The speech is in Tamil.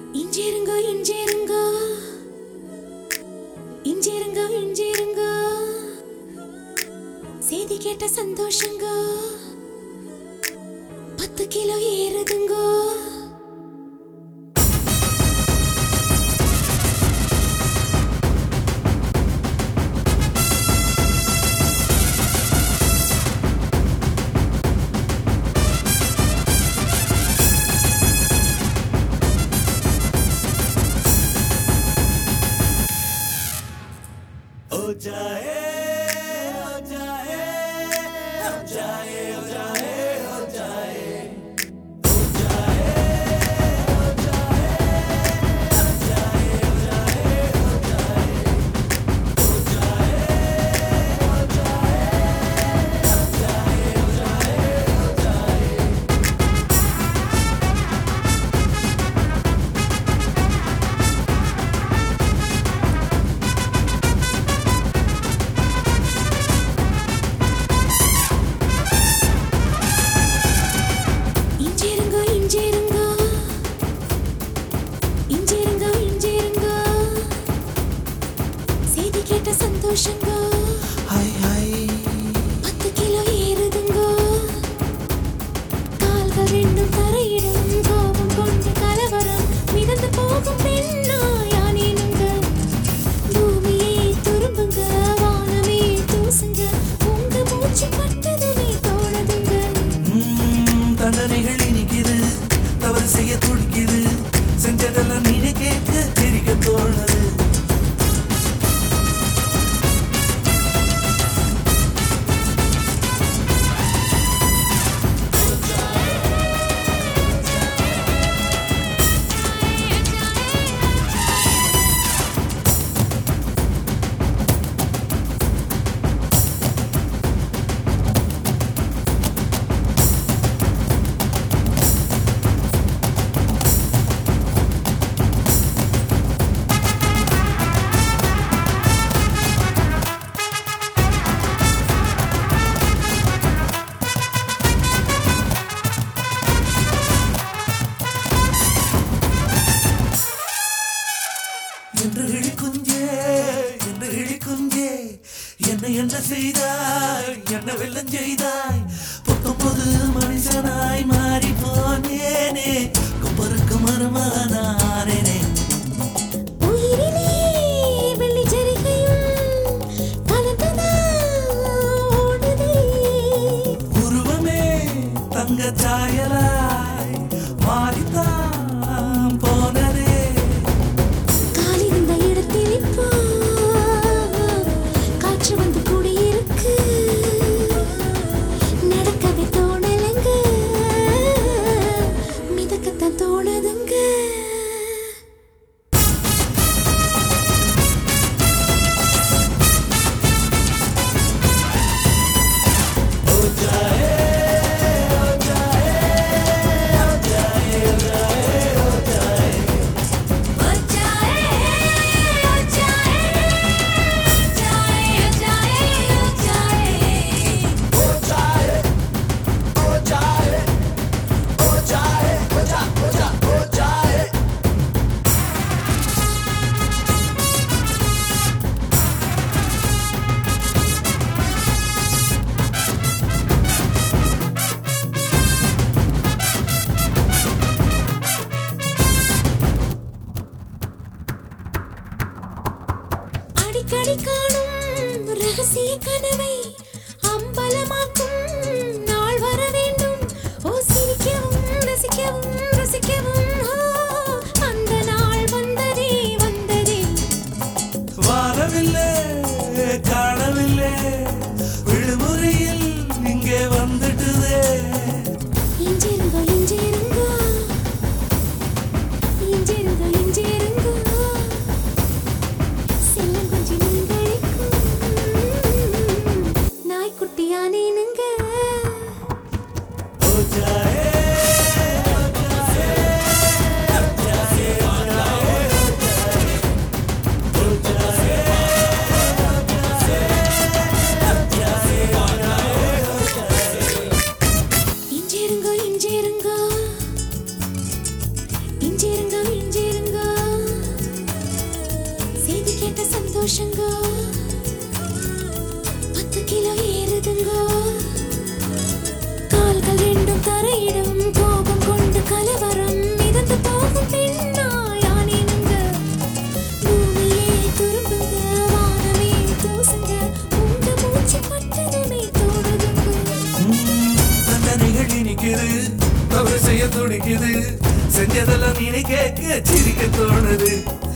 இஞ்சிருங்க இஞ்சிருங்க இஞ்சிருங்க இஞ்சிருங்க செய்தி கேட்ட சந்தோஷங்க பத்து கிலோ ஏறுதுங்க हो जाए हो जाए हो जाए हो जाए हो जाए हो जाए हो जाए हो जाए हो जाए हो जाए हो जाए हो जाए हो जाए हो जाए हो जाए இஞ்சிருங்க இஞ்சிருங்க இஞ்சிருங்க இஞ்சிருங்க செய்தி கேட்ட சந்தோஷங்க हाय हाय பத்து கிலோ ஏறுதுங்க கால்கள் ரெண்டும் தரையிடும் கோபம் கொண்டு கலவரம் மிதந்து போகும் பெண்ணா யானேனுங்க பூமியே துரும்புங்க வானமே தூசுங்க உங்க மூச்சு பட்டதுமே தோணுதுங்க ம், தண்டனைகள் இனிக்குது தவறு செய்ய துடிக்குது செஞ்சதெல்லாம் நீங்க கேட்க சிரிக்க தோணுது என்று கிளி குஞ்சே என்று கிளி குஞ்சே என்ன என்ன செய்தாய் என்ன வெள்ளம் செய்தாய் பத்தொன்பது மனுஷனாய் மாறி போனேனே கொப்பருக்கு மருமானானேனே உயிரிலே வெள்ளி ஜரிகையும் கலந்ததா ஓடுதே உருவமே தங்க சாயலாய் மாறித்தான் போனதே காலிருந்த இடத்தில் இப்போ காற்று வந்து கூடியிருக்கு நடக்கவே தோணலங்க மிதக்கத்தான் தோணுதுங்க அடிக்கடி காணும் ரகசிய கனவை அம்பலமாக்கும் நாள் வர வேண்டும் ஓ சிரிக்கவும் ரசிக்கவும் ரசிக்கவும் ஓ, அந்த நாள் வந்ததே வந்ததே வாரவில்லை காணவில்லை விடுமுறையில் இங்கே வந்துட்டுதே இஞ்சிருங்க இஞ்சிருங்க இஞ்சிருங்க இஞ்சிருங்க செல்லம் கொஞ்சம் நீங்களிக்கும் சந்தோஷங்க பத்து கிலோ ஏறுதுங்க கால்கள் ரெண்டும் தரையிடும் கோபம் கொண்டு கலவரம் மிதந்து போகும் பெண்ணாயானேனுங்க பூமியே துரும்புங்க வானமே தூசுங்க உங்க மூச்சு பட்டதுமே தோடுதுங்க தண்டனைகள் இனிக்குது தவறு செய்ய துடிக்குது செஞ்சதெல்லாம் நீ கேட்க சிரிக்க தோணுது